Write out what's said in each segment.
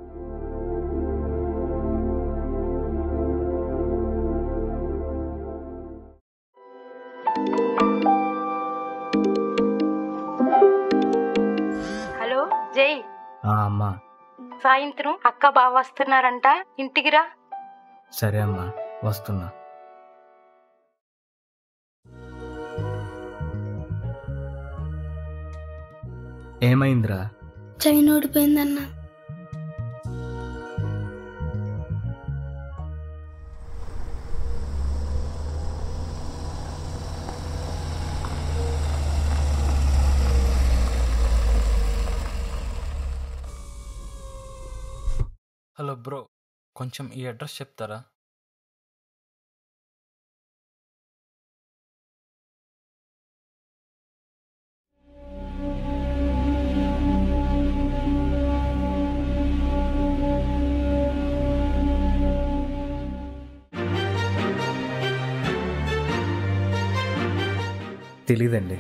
Hello జై ఆ, అమ్మా సాయంత్రం అక్క బావ వస్తున్నారంట ఇంటికి రా సరే అమ్మా వస్తున్నా ఏమైందిరా చైన్ ఓడిపోయిందన్న హలో బ్రో కొంచెం ఈ అడ్రస్ చెప్తారా తెలీదండి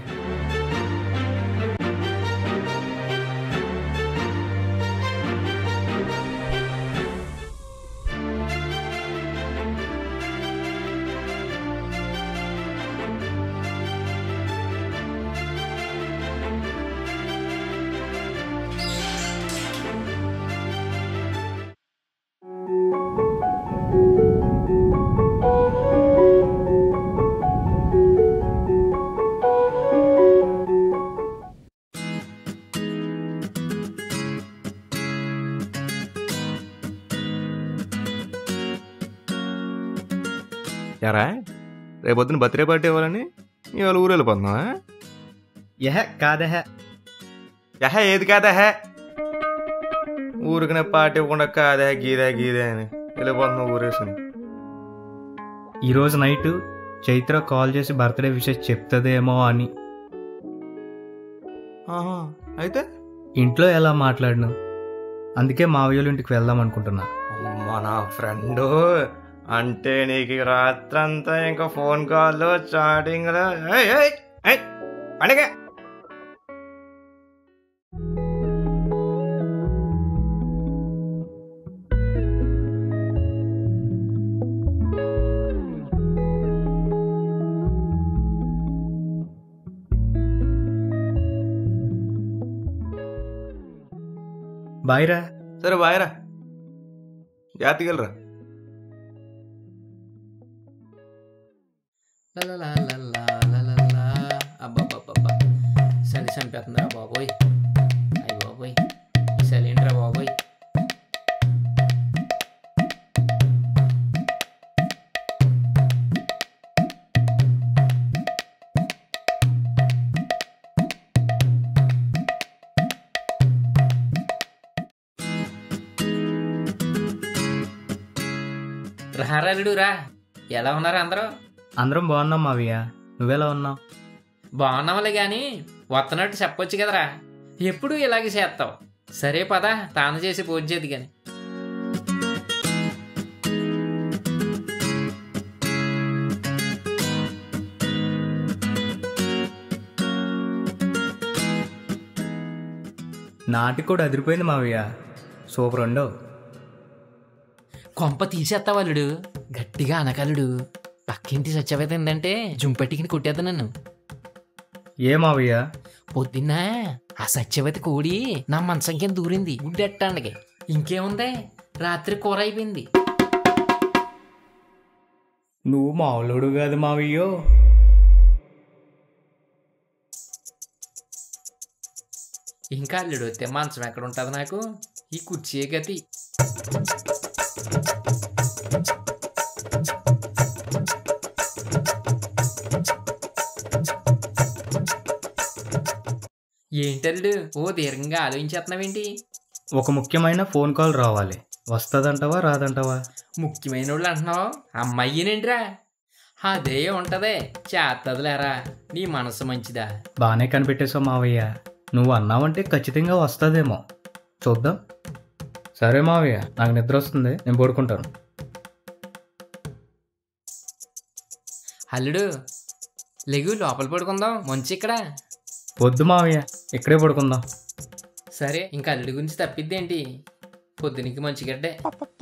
ఎరా రేపొద్దున బర్త్డే పార్టీ ఇవ్వాలని ఇవాళ ఊరు వెళ్ళిపోతున్నావా యహ కాదహ యహ ఏది కాదా హే ఊరికిన పార్టీ ఇవ్వకుండా కాదా గీదా గీదా అని వెళ్ళిపోతున్నావు ఊరేసుని ఈరోజు నైట్ చైత్ర కాల్ చేసి బర్త్డే విషెస్ చెప్తుందేమో అని ఆహా, అయితే ఇంట్లో ఎలా మాట్లాడను అందుకే మావయ్యోళ్ళ ఇంటికి వెళ్దాం అనుకుంటున్నా మన ఫ్రెండ్ అంటే నీకు ఈ రాత్రంతా ఇంకా ఫోన్ కాల్లో చాటింగ్లో పండగ బాయ్రా సరే బాయరా జాతికి వెళ్ళరా లలలాలలాలలలా. అబ్బబ్బబ్బబ్బా. చలి చంపేస్తుందిరా బాబోయ్ అయ్యి బాబోయ్ ఈ చలి ఏంట్రా బాబోయ్ రారాలుడు రా ఎలా ఉన్నారు అందరూ అందరం బాగున్నాం మావయ్య నువ్వెలా ఉన్నావు బాగున్నావులే గాని వస్తున్నట్టు చెప్పొచ్చు కదరా ఎప్పుడు ఇలాగే చేస్తావు సరే పద తాను చేసి భోజేది గాని నాటి కూడా అదిరిపోయింది మావయ్య సూపర్ ఉండో కొంప తీసేస్తావాలుడు గట్టిగా అనకలుడు పక్కింటి సత్యవేత ఏంటంటే జుంపెట్టికి కొట్టేద్దా నన్ను ఏ మావయ్య పొద్దున్న ఆ సత్యవతి కోడి నా మంచం కింద దూరింది గుడ్డెట్టండికి ఇంకేముంది రాత్రి కూర అయిపోయింది నువ్వు మావులుడు కాదు మావయ్యో ఇంకా అల్లుడు వస్తే మంచం ఎక్కడ ఉంటుంది నాకు ఈ కుర్చీ గతి ఏంటల్లుడు ఓ దీర్ఘంగా ఆలోచించేస్తున్నావేంటి ఒక ముఖ్యమైన ఫోన్ కాల్ రావాలి వస్తుందంటావా రాదంటావా ముఖ్యమైన వాళ్ళు అంటున్నావు అమ్మాయినేంట్రా అదే ఉంటదే చేత్తదిలేరా నీ మనసు మంచిదా బాగానే కనిపెట్టేశావు మావయ్య నువ్వు అన్నావంటే ఖచ్చితంగా వస్తుందేమో చూద్దాం సరే మావయ్య నాకు నిద్ర వస్తుంది నేను పడుకుంటాను అల్లుడు లెగు లోపల పడుకుందాం మంచి ఇక్కడ వద్దు మావయ్య ఇక్కడే పడుకుందాం సరే ఇంకా అల్లుడి గురించి తప్పిద్దేంటి పొద్దునికి మంచి గడ్డే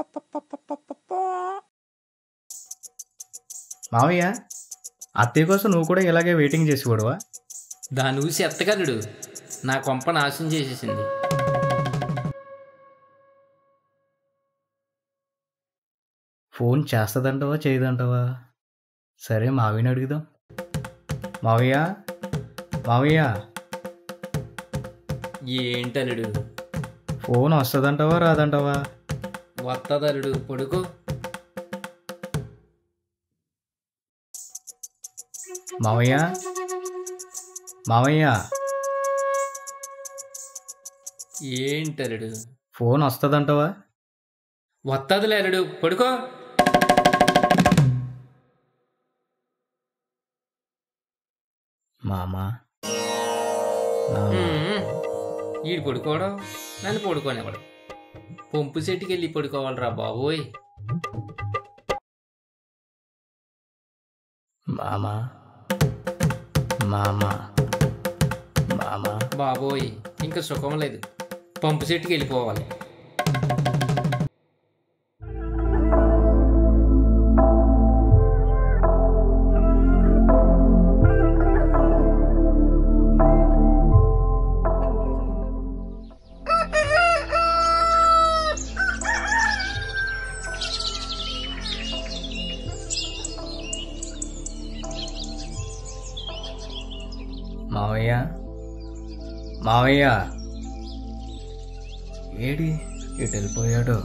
మావయ్య అత్తయ్య కోసం నువ్వు కూడా ఇలాగే వెయిటింగ్ చేసేవాడువా దాని ఊసి ఎత్తగలడు నా కొంప నాశనం చేసేసింది ఫోన్ చేస్తుందంటావా చేయదంటావా సరే మావయ్యని అడుగుదాం మావయ్య మావయ్య ఏంటలుడు ఫోన్ వస్తుందంటావా రాదంటావా వత్తదలుడు పడుకో మావయ్య మావయ్య ఏంటలుడు ఫోన్ వస్తుందంటావా వత్తదులే అల్లుడు పడుకో మామా మామ. మ్మ్. ఈడు పడుకోవడం నన్ను పడుకోనివ్వడం పంపు సెట్టుకి వెళ్ళి పడుకోవాలిరా బాబోయ్ మామా మామా మామా బాబోయ్ ఇంకా సుఖం లేదు పంపు సెట్టుకి వెళ్ళిపోవాలి మావయ్య మావయ్య ఏడి ఇటు వెళ్ళిపోయాడు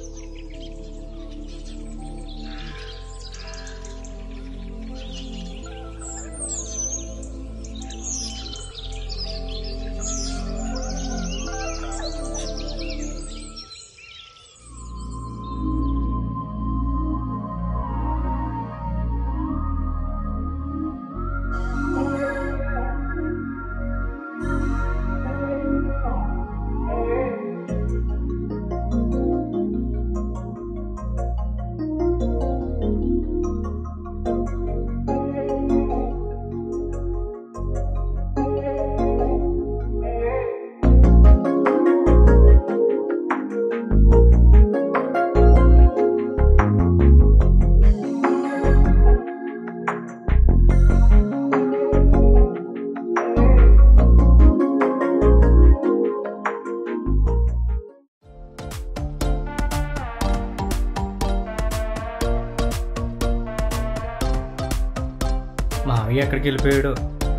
మావయ్య ఎక్కడికి వెళ్ళిపోయాడు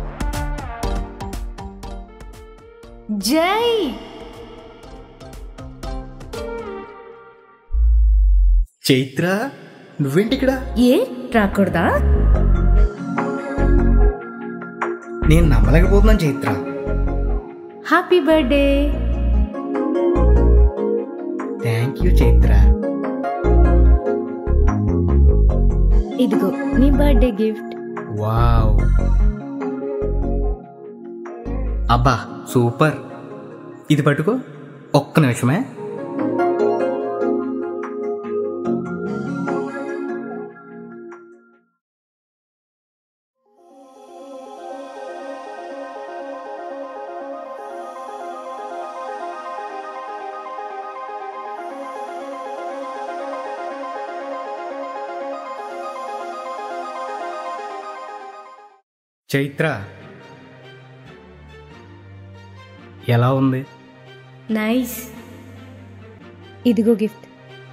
జై చైత్ర నువ్వేంటి ఇక్కడ ఏ రాకూడదా నేను నమ్మలేకపోతున్నాను Chaitra happy birthday thank you Chaitra ఇదిగో నీ బర్త్డే గిఫ్ట్ వావ్ అబ్బా సూపర్ ఇది పట్టుకో ఒక్క నిమిషమే చైత్ర ఎలా ఉంది నైస్ ఇదిగో గిఫ్ట్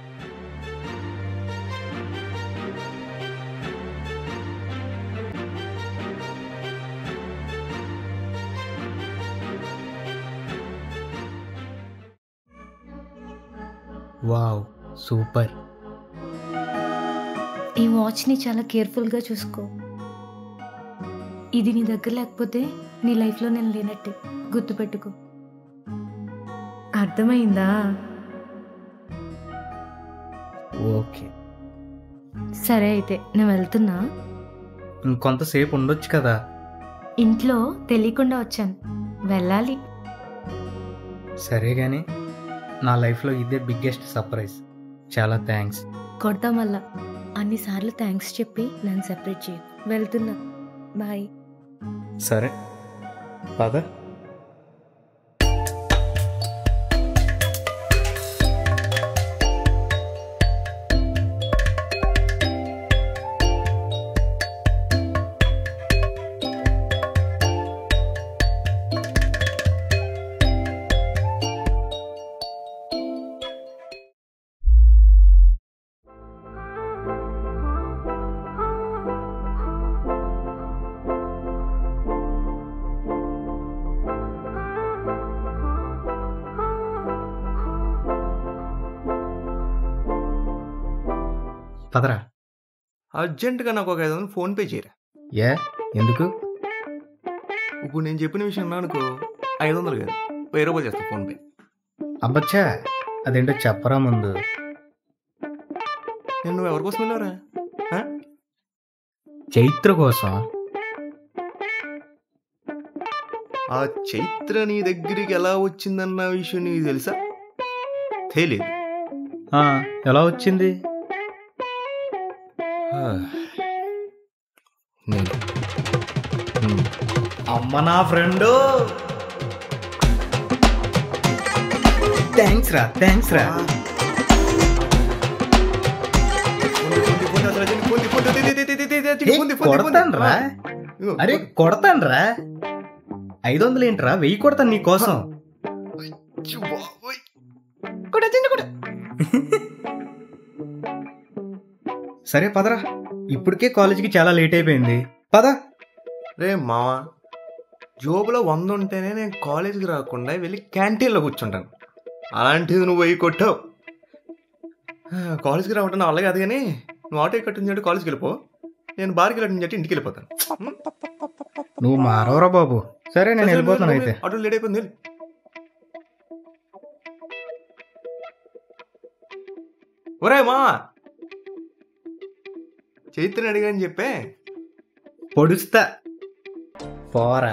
వావ్ సూపర్ ఈ వాచ్ని చాలా కేర్ఫుల్గా చూసుకో ఇది నీ దగ్గర లేకపోతే నీ లైఫ్లో నేను లేనట్టే గుర్తుపెట్టుకో అర్థమైందా ఓకే సరే అయితే నేను వెళ్తున్నా ఇంకొంతసేపు ఉండొచ్చు కదా ఇంట్లో తెలియకుండా వచ్చాను వెళ్ళాలి సరే కానీ నా లైఫ్లో ఇదే బిగ్గెస్ట్ సర్ప్రైజ్ చాలా థ్యాంక్స్ కొడతా మళ్ళా అన్నిసార్లు థ్యాంక్స్ చెప్పి నన్ను సెపరేట్ చేయి వెళ్తున్నా బాయ్ సరే పద పదరా అర్జెంటుగా నాకు ఒక ఐదు వందలు ఫోన్పే చేయరా ఏ ఎందుకు ఇప్పుడు నేను చెప్పిన విషయం అన్నా అనుకో ఐదు వందలు కాదు వెయ్యి రూపాయలు చేస్తా ఫోన్పే అబ్బచ్చా అదేంటో చెప్పరా ముందు నేను నువ్వు ఎవరి కోసం వెళ్ళారా చైత్ర కోసం ఆ చైత్ర నీ దగ్గరికి ఎలా వచ్చిందన్న విషయం నీకు తెలుసా తెలియదు ఆ, ఎలా వచ్చింది నేను ఉమ్. అమ్మ నా ఫ్రెండు థ్యాంక్స్ రా థ్యాంక్స్ రా ఏ, కొడతానురా అరే కొడతానురా ఐదు వందలు ఏంట్రా వెయ్యి కొడతాను నీ కోసం సరే పదరా ఇప్పటికే కాలేజీకి చాలా లేట్ అయిపోయింది పద రే మావా జోబులో వంద ఉంటేనే నేను కాలేజీకి రాకుండా వెళ్ళి క్యాంటీన్లో కూర్చుంటాను అలాంటిది నువ్వు వెయ్యి కొట్టావు ఆ, కాలేజీకి రావటం నా వల్ల కాదు కానీ నువ్వు ఆటో కట్టిన చెట్టు కాలేజీకి వెళ్ళిపో నేను బార్కి వెళ్ళిన చెట్టు ఇంటికి వెళ్ళిపోతాను నువ్వు మారవరా బాబు సరే నేను వెళ్ళిపోతాను అయితే ఆటో లేట్ అయిపోయింది వెళ్ళు. ఒరే మా చైత్రని అడిగాని చెప్పే పొడుస్తా పోరా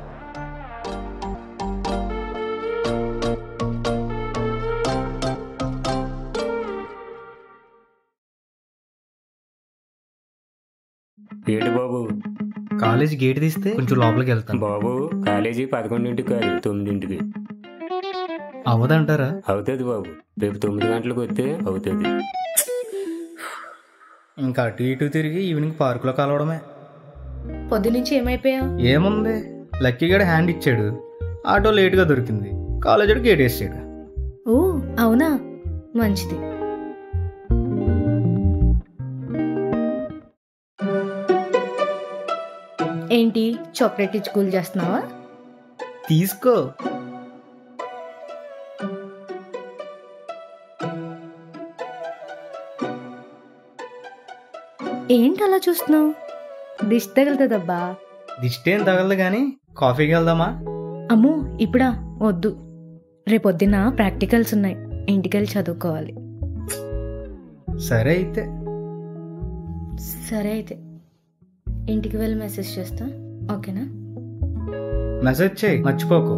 ఏంటి బాబు కాలేజ్ గేట్ తీస్తే కొంచెం లోపలికి వెళ్తాను బాబు కాలేజీ పదకొండింటికి కాదు తొమ్మిదింటికి అవదంటారా అవుతుంది బాబు రేపు తొమ్మిది గంటలకు వస్తే అవుతుంది ఇంకా అటు ఇటు తిరిగి ఈవినింగ్ పార్కులో కలవడమే పొద్దునుంచి ఏమైపోయావు ఏముంది లక్కీగాడు హ్యాండ్ ఇచ్చాడు ఆటో లేట్గా దొరికింది కాలేజ్ గేట్ వేసాడు ఓ అవునా మంచిది ఏంటి చాక్లెట్ ఇచ్చి కూల్ చేస్తున్నావా తీసుకో ఏంటి అలా చూస్తున్నావు దిష్టి తగులుతుందబ్బా దిష్టి ఏం తగలదు కానీ కాఫీకి వెళ్దామా అమ్మో ఇప్పుడా వద్దు రేపొద్దున ప్రాక్టికల్స్ ఉన్నాయి ఇంటికెళ్ళి చదువుకోవాలి సరే అయితే సరే అయితే ఇంటికి వెళ్ళి మెసేజ్ చేస్తా ఓకేనా మెసేజ్ చేయి మర్చిపోకు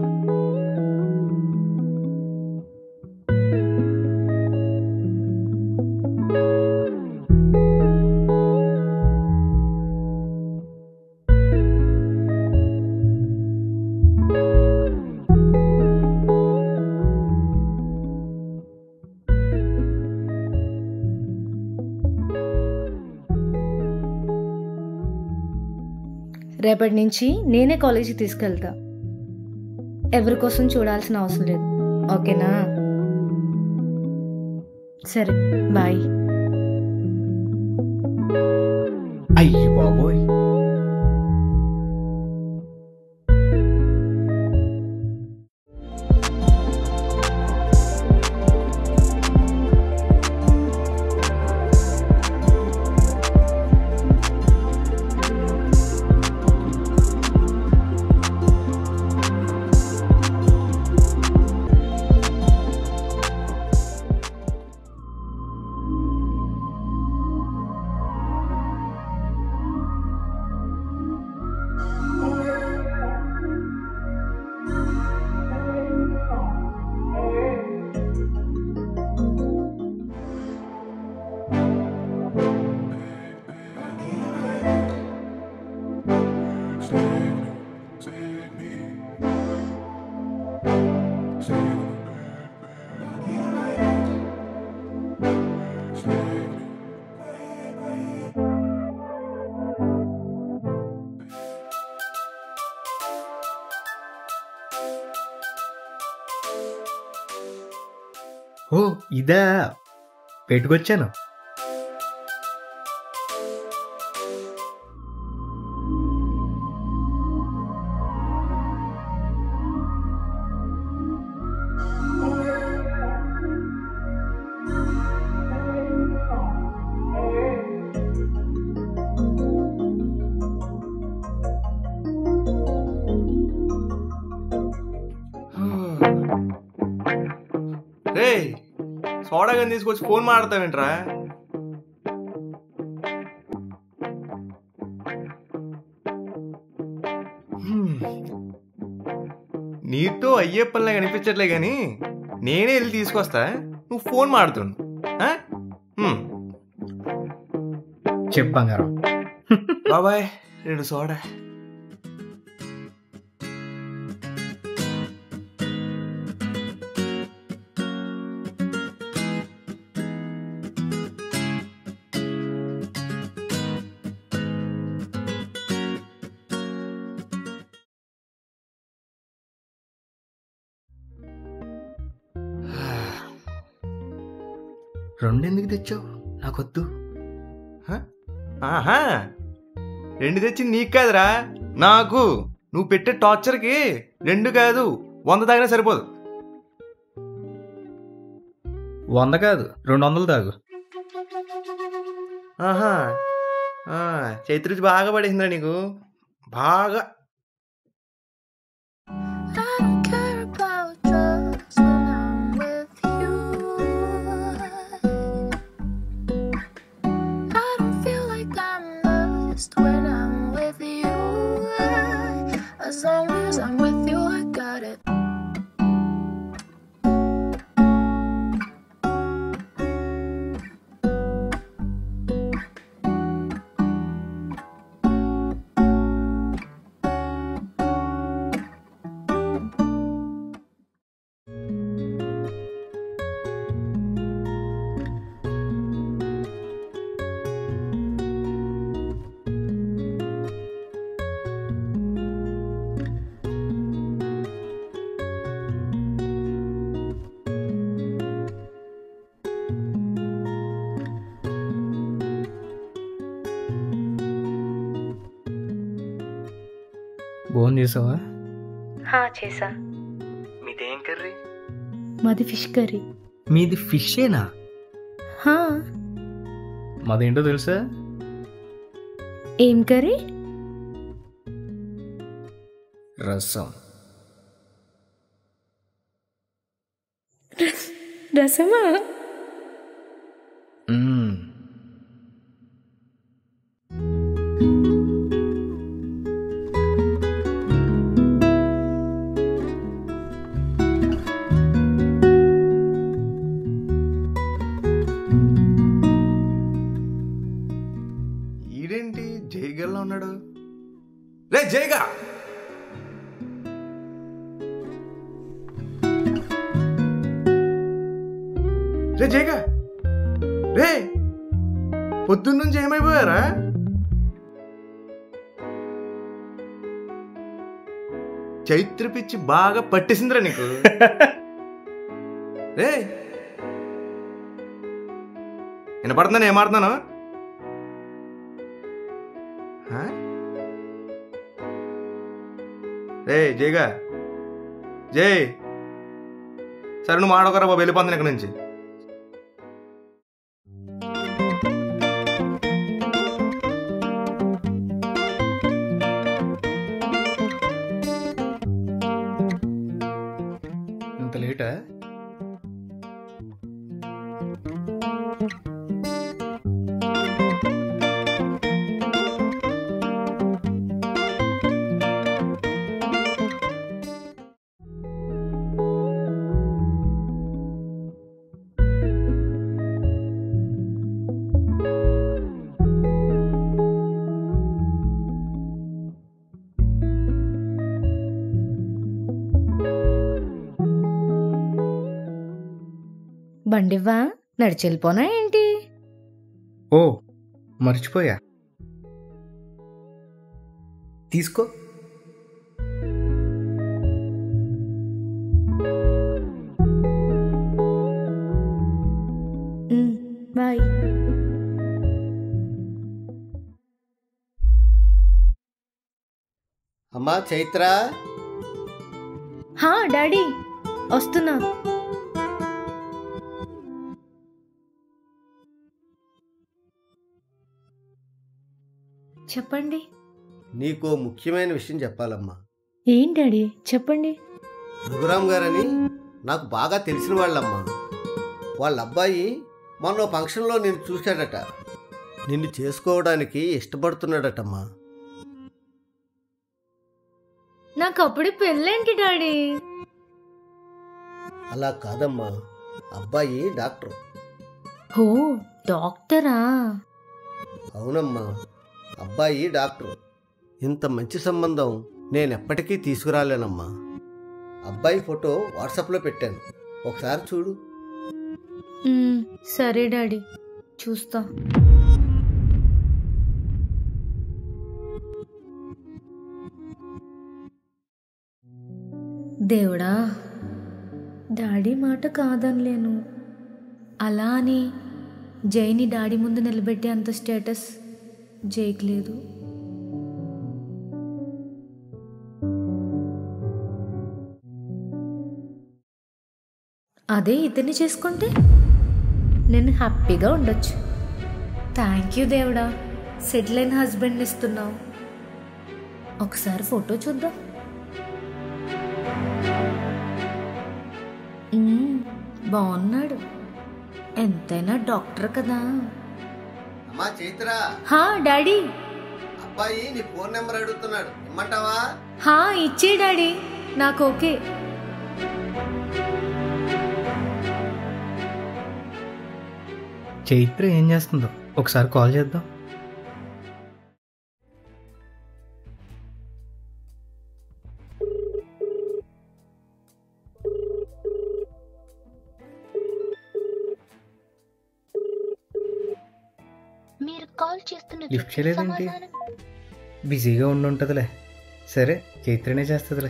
రేపటి నుంచి నేనే కాలేజీకి తీసుకెళ్తా ఎవరి కోసం చూడాల్సిన అవసరం లేదు ఓకేనా సరే బాయ్ అయ్యి బాబోయ్ ఓ ఇదా పెట్టుకొచ్చాను రే సోడా గని తీసుకొచ్చి ఫోన్ మాడతావేంట్రా హ్మ్. నీతో అయ్యే పనిలా కనిపించట్లే కానీ నేనే వెళ్ళి తీసుకొస్తా నువ్వు ఫోన్ మాడుతుండు ఆ? హ్మ్. చెప్పు బంగారం బాబాయ్ రెండు సోడా రెండు ఎందుకు తెచ్చావు నాకొద్దు ఆహా రెండు తెచ్చింది నీకు కాదురా నాకు నువ్వు పెట్టే టార్చర్కి రెండు కాదు వంద తాగినా సరిపోదు వంద కాదు రెండు వందలు తాగు ఆహా ఆ, చైత్రుజి బాగా పడేసిందిరా నీకు బాగా I don't care about drugs when I'm with you. I don't feel like I'm lost when I'm with you. As long as I'm with you, I got it. భోజనం చేసావా హా చేసా మీదేం కర్రీ మాది ఫిష్ కర్రీ మీది ఫిషేనా హా మాదేంటో తెలుసా ఏం కర్రీ రసం రసమా మ్మ్. ఈడేంటి జైగల్లో ఉన్నాడు రే జైగా రే జైగా రే పొద్దున్న నుంచి ఏమైపోయారా చైత్ర పిచ్చి బాగా పట్టేసిందిరా నీకు రే వినపడుతున్నాను ఏమాడుతున్నాను హా? రే జైగా జై సరే నువ్వు మాడకరా బాబు వెళ్ళిపోతాను ఇక్కడ నుంచి ఇంత లేటా బండివ్వా నడిచి వెళ్ళిపోనా ఏంటి ఓ మర్చిపోయా తీసుకో ఉమ్, బాయ్ అమ్మా చైత్ర హా డాడీ వస్తున్నా చెప్పండి నీకు ముఖ్యమైన విషయం చెప్పాలమ్మా ఏం డాడీ చెప్పండి రఘురామ్ గారని నాకు బాగా తెలిసిన వాళ్ళమ్మా వాళ్ళ అబ్బాయి మొన్న ఓ ఫంక్షన్లో నేను చూశాడట నిన్ను చేసుకోవడానికి ఇష్టపడుతున్నాడటమ్మా నాకు అప్పుడే పెళ్ళేంటి డాడీ అలా కాదమ్మా అబ్బాయి డాక్టర్ హో డాక్టరా అవునమ్మా అబ్బాయి డాక్టర్ ఇంత మంచి సంబంధం నేను ఎప్పటికీ తీసుకురాలేనమ్మా అబ్బాయి ఫోటో వాట్సాప్లో పెట్టాను ఒకసారి చూడు మ్మ్, సరే డాడీ చూస్తా దేవుడా డాడీ మాట కాదనలేను అలా అని జైని డాడీ ముందు నిలబెట్టే అంత స్టేటస్ జైకి లేదు అదే ఇతన్ని చేసుకుంటే నేను హ్యాపీగా ఉండొచ్చు థ్యాంక్ యూ దేవుడా సెటిల్ అయిన హస్బెండ్ ఇస్తున్నావు ఒకసారి ఫోటో చూద్దాం మ్మ్, బాగున్నాడు ఎంతైనా డాక్టర్ కదా అమ్మా చైత్ర హా డాడీ అబ్బాయి నీ ఫోన్ నెంబర్ అడుగుతున్నాడు ఇమ్మంటావా హా ఇచ్చే డాడీ నాకు ఓకే చైత్ర ఏం చేస్తుందో ఒకసారి కాల్ చేద్దాం మీరు కాల్ చేస్తున్న లిఫ్ట్ వ్యక్తి చేయలేదేంటి సమాధానం బిజీగా ఉండి ఉంటుందిలే సరే చైత్రనే చేస్తుందిలే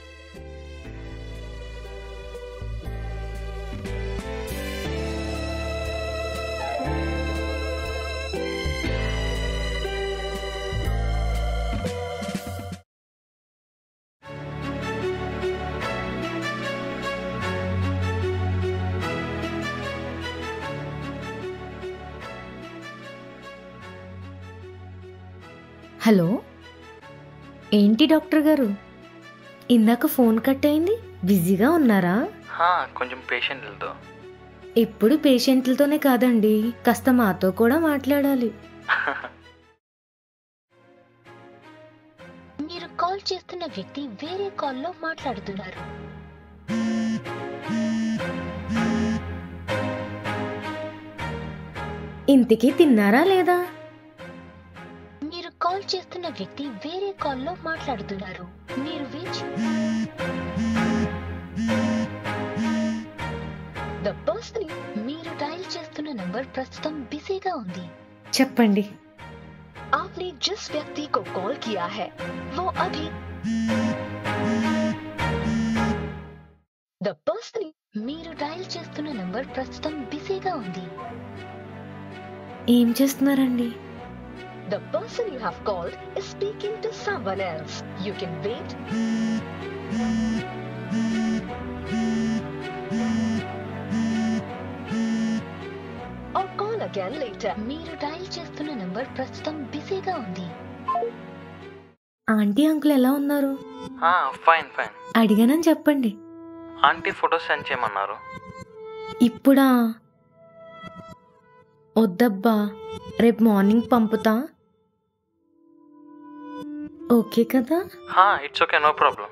హలో ఏంటి డాక్టర్ గారు ఇందాక ఫోన్ కట్ అయింది బిజీగా ఉన్నారా కొంచెం పేషెంట్లతో ఎప్పుడు పేషెంట్లతోనే కాదండి కాస్త మాతో కూడా మాట్లాడాలి మీరు కాల్ చేస్తున్న వ్యక్తి వేరే కాల్లో మాట్లాడుతున్నారు ఇంటికి తిన్నారా లేదా మీరు కాల్ చేస్తున్న వ్యక్తి వేరే కాల్లో మాట్లాడుతున్నారు మీరు వేచి ద పర్సన్ మీరు డయల్ చేస్తున్న నంబర్ ప్రస్తుతం బిజీగా ఉంది చెప్పండి आपने जिस व्यक्ति को कॉल किया है वो अभी ద పర్సన్ మీరు డయల్ చేస్తున్న నంబర్ ప్రస్తుతం బిజీగా ఉంది ఏం చేస్తున్నారండి the person you have called is speaking to someone else you can wait or call again later మీరు డయల్ చేస్తున్న నంబర్ ప్రస్తుతం బిజీగా ఉంది ఆంటీ అంకుల్ ఎలా ఉన్నారు ఫైన్ ఫైన్ అడిగానని చెప్పండి ఆంటీ ఫొటోస్ సెండ్ చేయమన్నారు ఇప్పుడా వద్దబ్బా రేపు మార్నింగ్ పంపుతా ఓకే కదా ఇట్స్ ఓకే నో ప్రాబ్లం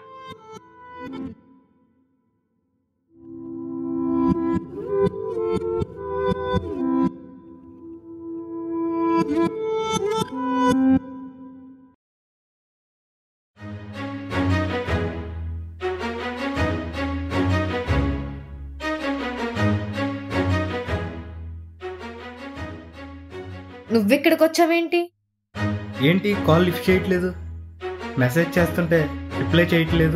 నువ్వెక్కడికి వచ్చావేంటి ఏంటి కాల్ లిఫ్ట్ చేయట్లేదు మెసేజ్ చేస్తుంటే రిప్లై చేయట్లేదు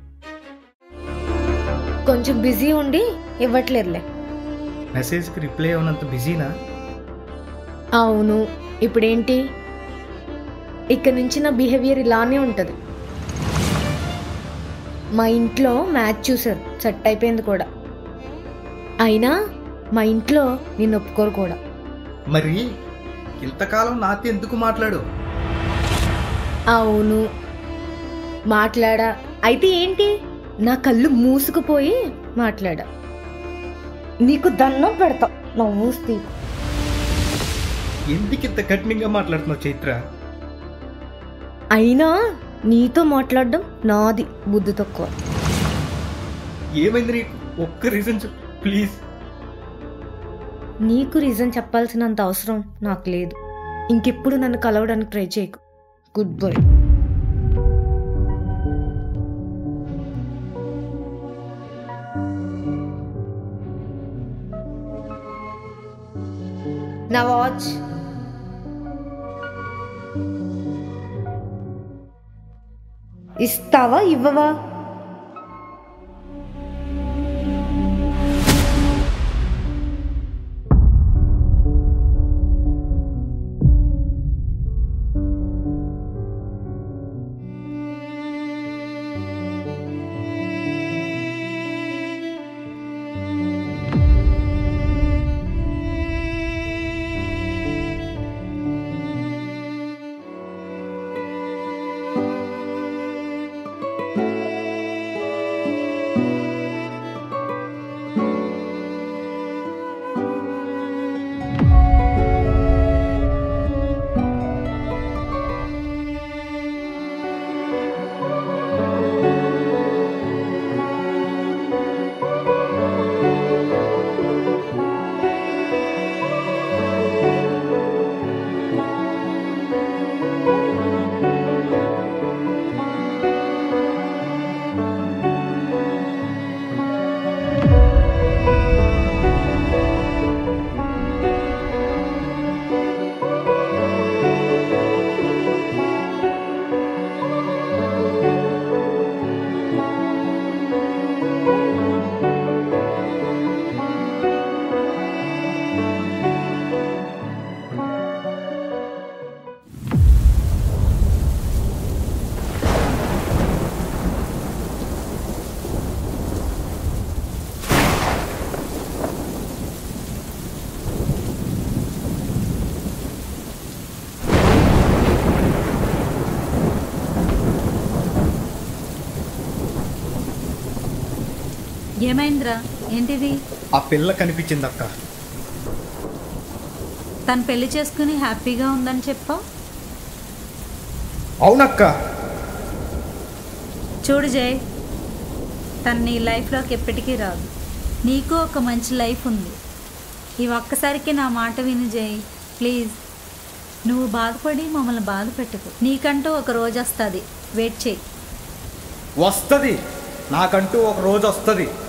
కొంచెం బిజీ ఉండి ఇవ్వట్లేదులే మెసేజ్కి రిప్లై అవ్వనంత బిజీనా అవును ఇప్పుడేంటి ఇక్కడి నుంచి నా బిహేవియర్ ఇలానే ఉంటుంది మా ఇంట్లో మ్యాచ్ చూసారు సెట్ అయిపోయింది కూడా అయినా మా ఇంట్లో నేను ఒప్పుకోరు కూడా మరి ఇంతకాలం నాతో ఎందుకు మాట్లాడు అవును మాట్లాడా అయితే ఏంటి నా కళ్ళు మూసుకుపోయి మాట్లాడా నీకు దండం పెడతా నవ్వు స్పీక్ ఎందుకు ఇంత కఠినంగా మాట్లాడుతున్నావు చైత్ర అయినా నీతో మాట్లాడడం నాది బుద్ధి తక్కువ ఏమైంది నీకు ఒక్క రీజన్ చెప్పు ప్లీజ్ నీకు రీజన్ చెప్పాల్సినంత అవసరం నాకు లేదు ఇంకెప్పుడు నన్ను కలవడానికి ట్రై చేయకు గుడ్ బై నా వాచ్ ఇస్తావా ఇవ్వవా ఏమైందిరా ఏంటిది ఆ పిల్ల కనిపించింది అక్క తను పెళ్లి చేసుకుని హ్యాపీగా ఉందని చెప్పావు అవునక్క చూడు జయ్ తను నీ లైఫ్లోకి ఎప్పటికీ రాదు నీకు ఒక మంచి లైఫ్ ఉంది ఈ ఒక్కసారికి నా మాట విని జయ్ ప్లీజ్ నువ్వు బాధపడి మమ్మల్ని బాధ పెట్టుకు నీకంటూ ఒక రోజు వస్తుంది వెయిట్ చేయి వస్తుంది నాకంటూ ఒక రోజు వస్తుంది